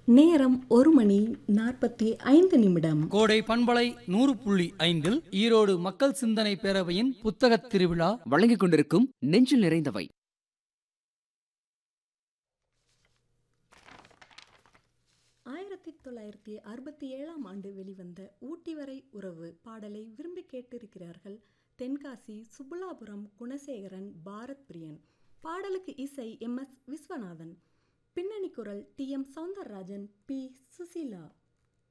நேரம் ஒரு மணி நாற்பத்தி ஐந்து நிமிடம் கோடை பண்பலை நூறு புள்ளி ஐந்தில் ஈரோடு மக்கள் சிந்தனை பேரவையின் புத்தகத் திருவிழா வழங்கிக் கொண்டிருக்கும் நெஞ்சில் நிறைந்தவை ஆயிரத்தி தொள்ளாயிரத்தி அறுபத்தி ஏழாம் ஆண்டு வெளிவந்த ஊட்டி வரை உறவு பாடலை விரும்பி கேட்டிருக்கிறார்கள் தென்காசி சுப்புலாபுரம் குணசேகரன் பாரத் பிரியன் பாடலுக்கு இசை எம் எஸ் விஸ்வநாதன் பின்னணி குரல் T M Soundararajan P Susheela